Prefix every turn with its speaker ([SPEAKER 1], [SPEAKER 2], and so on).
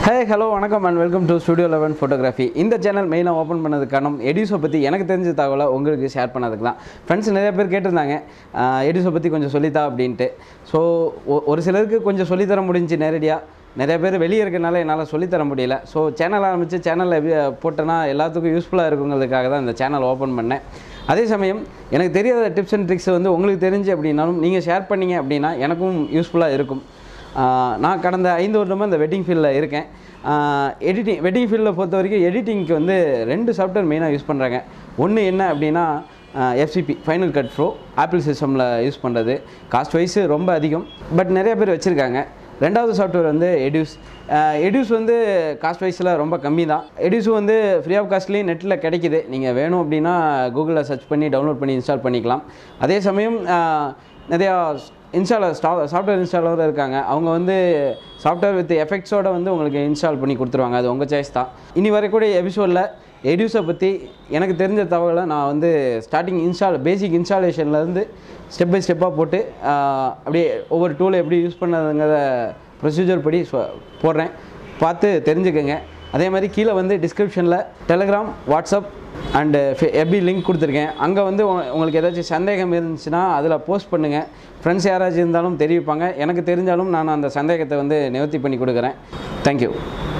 [SPEAKER 1] ஹே hello வணக்கம் and welcome to studio eleven photography இந்த channel மெயினாக ஓப்பன் பண்ணது காரணம் எடியூஸை பற்றி எனக்கு தெரிஞ்ச தகவலை உங்களுக்கு ஷேர் பண்ணதுக்கு தான் ஃப்ரெண்ட்ஸ் நிறைய பேர் கேட்டிருந்தாங்க எடியூஸை பற்றி கொஞ்சம் சொல்லித்தா அப்படின்ட்டு ஸோ ஒரு சிலருக்கு கொஞ்சம் சொல்லித்தர முடிஞ்சு நேரடியாக நிறைய பேர் வெளியே இருக்கனால என்னால் சொல்லித்தர முடியல ஸோ சேனல் ஆரம்பித்து சேனலில் போட்டேன்னா எல்லாத்துக்கும் யூஸ்ஃபுல்லாக இருக்குங்கிறதுக்காக தான் இந்த சேனல் ஓப்பன் பண்ணேன் அதே சமயம் எனக்கு தெரியாத டிப்ஸ் அண்ட் ட்ரிக்ஸ் வந்து உங்களுக்கு தெரிஞ்சு அப்படின்னாலும் நீங்கள் ஷேர் பண்ணீங்க அப்படின்னா எனக்கும் யூஸ்ஃபுல்லாக இருக்கும் ஆஹ் நான் கடந்த ஐந்து வருடமாக இந்த வெட்டிங் ஃபீல்டில் இருக்கேன் எடிட்டிங் வெட்டிங் ஃபீல்டில் பொறுத்த வரைக்கும் எடிட்டிங்க்கு வந்து ரெண்டு சாஃப்ட்வேர் மெயினாக யூஸ் பண்ணுறாங்க ஒன்று என்ன அப்படின்னா FCP final cut pro Apple சிஸ்டமில் யூஸ் பண்ணுறது காஸ்ட் வைஸ் ரொம்ப அதிகம் பட் நிறைய பேர் வச்சுருக்காங்க ரெண்டாவது சாஃப்ட்வேர் வந்து எடியூஸ் எடியூஸ் வந்து காஸ்ட் வைஸில் ரொம்ப கம்மி தான் எடியூஸ் வந்து ஃப்ரீ ஆஃப் காஸ்ட்லேயும் நெட்டில் கிடைக்கிது நீங்கள் வேணும் அப்படின்னா கூகுளில் சர்ச் பண்ணி டவுன்லோட் பண்ணி இன்ஸ்டால் பண்ணிக்கலாம் அதே சமயம் ஆஹ், நிறையா இன்ஸ்டாலர் ஸ்டா சாஃப்ட்வேர் இன்ஸ்டாலர் இருக்காங்க அவங்க வந்து சாஃப்ட்வேர் வித் எஃபெக்ட்ஸோட வந்து உங்களுக்கு இன்ஸ்டால் பண்ணி கொடுத்துருவாங்க அது உங்கள் சாய்ஸ் தான் இனி வரக்கூடிய எபிசோடில் எடியூஸை பற்றி எனக்கு தெரிஞ்ச தகவலை நான் வந்து ஸ்டார்டிங் இன்ஸ்டால் பேசிக் இன்ஸ்டாலேஷன்லேருந்து ஸ்டெப் பை ஸ்டெப்பாக போட்டு ஆஹ், அப்படியே ஒவ்வொரு டூலை எப்படி யூஸ் பண்ணதுங்கிற ப்ரொசீஜர் படி சொ- போடுறேன் பார்த்து தெரிஞ்சுக்கங்க அதே மாதிரி கீழே வந்து டிஸ்கிரிப்ஷனில் டெலகிராம் வாட்ஸ்அப் அண்டு எஃபி லிங்க் கொடுத்துருக்கேன் அங்கே வந்து உங்க- உங்களுக்கு ஏதாச்சும் சந்தேகம் இருந்துச்சுன்னா அதில் போஸ்ட் பண்ணுங்கள் ஃப்ரெண்ட்ஸ் யாராச்சும் இருந்தாலும் தெரிவிப்பாங்க எனக்கு தெரிஞ்சாலும் நான் அந்த சந்தேகத்தை வந்து நிவர்த்தி பண்ணி கொடுக்குறேன் தேங்க்யூ